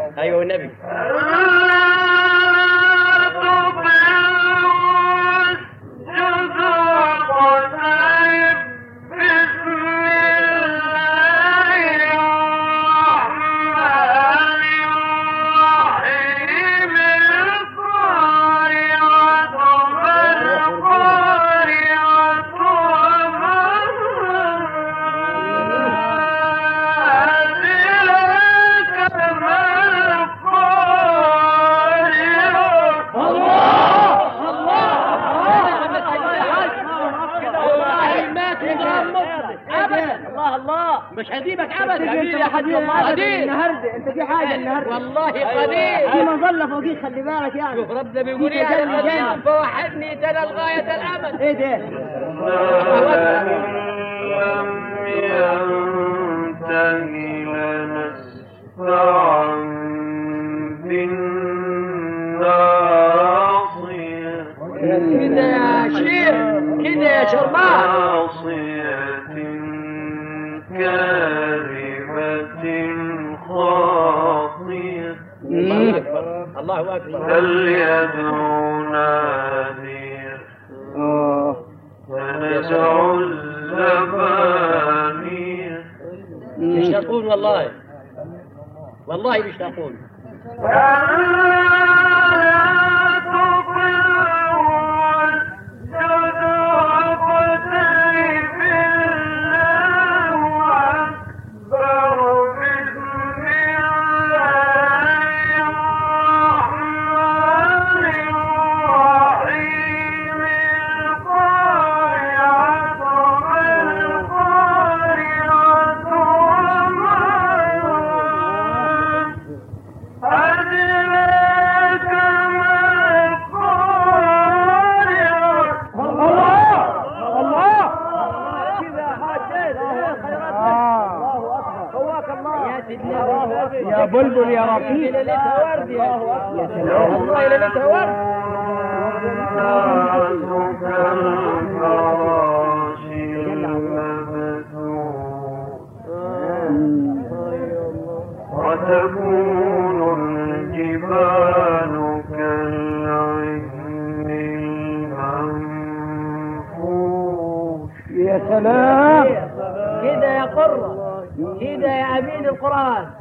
ايوه والنبي الله الله مش هسيبك ابدا يا حبيبي قدير النهارده انت في حاجه النهارده والله في قدير مظله فوقيك خلي بالك يعني شوف ربنا بيقول في ايه على تجلي الأرض جامد. فوحدني تلا الغاية الأمل ايه ده كده يا شيخ كده يا شربان الله أكبر الله أكبر فليدعو ناديه فندع الزبانية يشتاقون والله والله بيشتاقون يا بلبل يا رفيق ليلتها ورد يا والله ليلتها ورد وتكون الجبال كالعهن المنفوش يا سلام كده يا قرة كده يا أمين القرآن